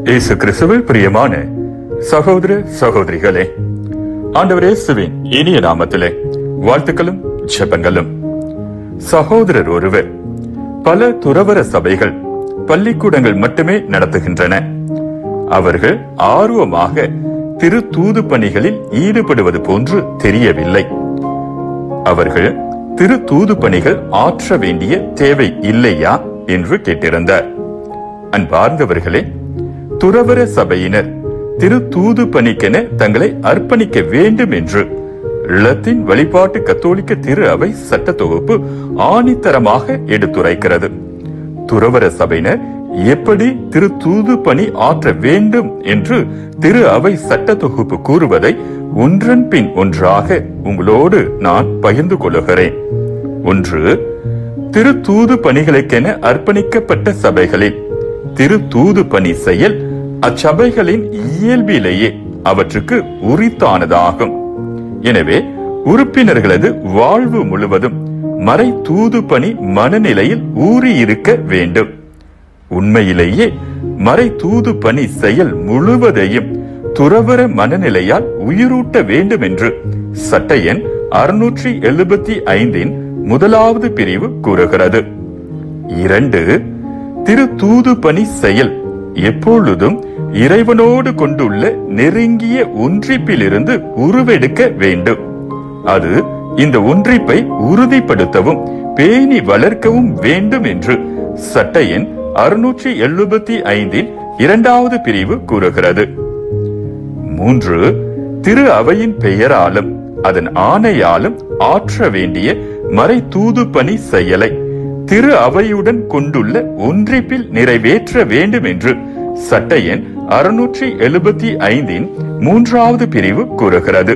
இயேசு கிறிஸ்துவில் பிரியமான சகோதர சகோதரிகளே ஆண்டவர் இயேசுவின் இனிய நாமத்திலே வாழ்த்துக்களும் ஜெபங்களும் சகோதரர் ஒருவர் பல துறவர சபைகள் பள்ளிக்கூடங்கள் மட்டுமே நடத்துகின்றன அவர்கள் ஆர்வமாக திரு தூது பணிகளில் ஈடுபடுவது போன்று தெரியவில்லை அவர்கள் திரு தூது பணிகள் ஆற்ற வேண்டிய தேவை இல்லையா என்று கேட்டிருந்தார் அன்பார்ந்தவர்களே துறவர சபையினர் திரு தூது பணிக்கென தங்களை அர்ப்பணிக்க வேண்டும் என்று லத்தீன் வழிபாட்டு கத்தோலிக்க திரு அவை சட்ட தொகுப்பு ஆணித்தரமாக எடுத்துரைக்கிறது துறவர சபையினர் எப்படி திரு தூது பணி ஆற்ற வேண்டும் என்று திரு அவை சட்ட தொகுப்பு கூறுவதை ஒன்றன் பின் ஒன்றாக உங்களோடு நான் பகிர்ந்து கொள்ளுகிறேன் ஒன்று திரு தூது பணிகளுக்கென அர்ப்பணிக்கப்பட்ட சபைகளில் திரு தூது பணி செயல் அச்சபைகளின் இயல்பிலேயே அவற்றுக்கு உரித்தானதாகும் எனவே உறுப்பினர்களது வாழ்வு முழுவதும் மறை தூது பணி மனநிலையில் ஊறியிருக்க வேண்டும் உண்மையிலேயே மறை தூது பணி செயல் முழுவதையும் துறவர மனநிலையால் உயிரூட்ட வேண்டும் என்று சட்ட எண் அறுநூற்றி எழுபத்தி ஐந்தின் முதலாவது பிரிவு கூறுகிறது இரண்டு திரு தூது பணி செயல் எப்பொழுதும் இறைவனோடு கொண்டுள்ள நெருங்கிய ஒன்றிப்பிலிருந்து உருவெடுக்க வேண்டும் அது இந்த ஒன்றிப்பை உறுதிப்படுத்தவும் பேணி வளர்க்கவும் வேண்டும் என்று சட்ட எண் அறுநூற்றி எழுபத்தி ஐந்தின் இரண்டாவது பிரிவு கூறுகிறது மூன்று திரு அவையின் பெயராலும் அதன் ஆணையாலும் ஆற்ற வேண்டிய மறை தூது பணி செயலை திரு அவையுடன் கொண்டுள்ள ஒன்றிப்பில் நிறைவேற்ற வேண்டும் என்று சட்ட எண் அறுநூற்றி எழுபத்தி ஐந்தின் மூன்றாவது பிரிவு கூறுகிறது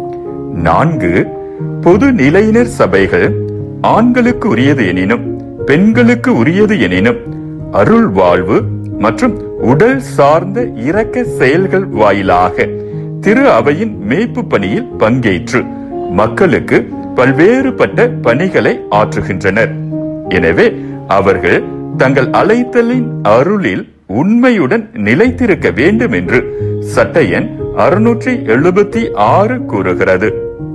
நான்கு பொது நிலையினர் சபைகள் ஆண்களுக்கு உரியது எனினும் பெண்களுக்கு உரியது எனினும் அருள் வாழ்வு மற்றும் உடல் சார்ந்த இரக்க செயல்கள் வாயிலாக திரு அவையின் மேய்ப்பு பணியில் பங்கேற்று மக்களுக்கு பல்வேறுபட்ட பணிகளை ஆற்றுகின்றனர் எனவே அவர்கள் தங்கள் அழைத்தலின் அருளில் உண்மையுடன் நிலைத்திருக்க வேண்டும் என்று சட்ட எண் அறுநூற்றி எழுபத்தி ஆறு கூறுகிறது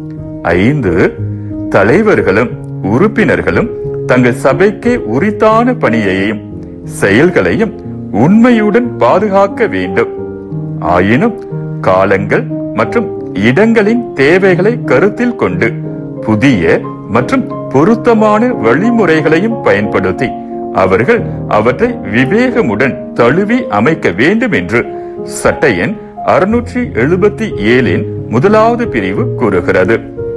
ஐந்து தலைவர்களும் உறுப்பினர்களும் தங்கள் சபைக்கே உரித்தான பணியையும் செயல்களையும் உண்மையுடன் பாதுகாக்க வேண்டும் ஆயினும் காலங்கள் மற்றும் இடங்களின் தேவைகளை கருத்தில் கொண்டு புதிய மற்றும் பொருத்தமான வழிமுறைகளையும் பயன்படுத்தி அவர்கள் அவற்றை விவேகமுடன் தழுவி அமைக்க வேண்டும் என்று சட்ட எண் அறுநூற்றி எழுபத்தி ஏழின் முதலாவது பிரிவு கூறுகிறது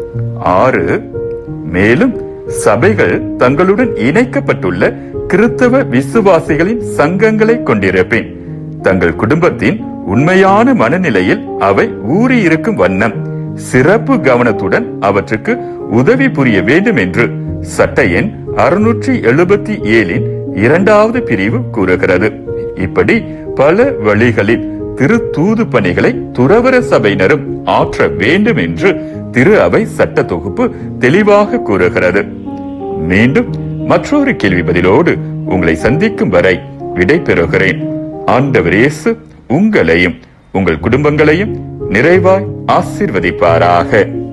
ஆறு மேலும் சபைகள் தங்களுடன் இணைக்கப்பட்டுள்ள கிறிஸ்தவ விசுவாசிகளின் சங்கங்களை கொண்டிருப்பேன் தங்கள் குடும்பத்தின் உண்மையான மனநிலையில் அவை ஊறியிருக்கும் வண்ணம் சிறப்பு கவனத்துடன் அவற்றுக்கு உதவி புரிய வேண்டும் என்று சட்ட எண் அறுநூற்றி எழுபத்தி ஏழின் இரண்டாவது பிரிவு கூறுகிறது இப்படி பல வழிகளில் திரு தூது பணிகளை துறவர சபையினரும் ஆற்ற வேண்டும் என்று திரு அவை சட்ட தொகுப்பு தெளிவாக கூறுகிறது மீண்டும் மற்றொரு கேள்வி பதிலோடு உங்களை சந்திக்கும் வரை விடை பெறுகிறேன் ஆண்டவர் இயேசு உங்களையும் உங்கள் குடும்பங்களையும் நிறைவாய் ஆசிர்வதிப்பாராக